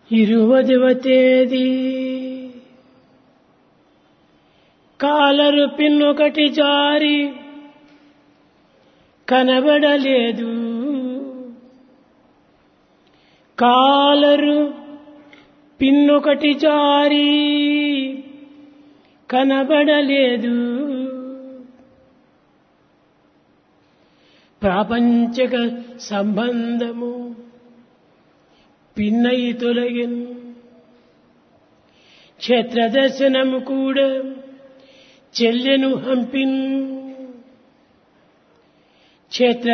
ఇరువదివ తేదీ కాలరు పిన్నొకటి జారి కనబడలేదు కాలరు పిన్నొకటి జారి కనబడలేదు ప్రాపంచక సంబంధము పిన్నయి తొలగిన్ క్షేత్రదర్శనము కూడా చెల్లెను హంపిన్ క్షేత్ర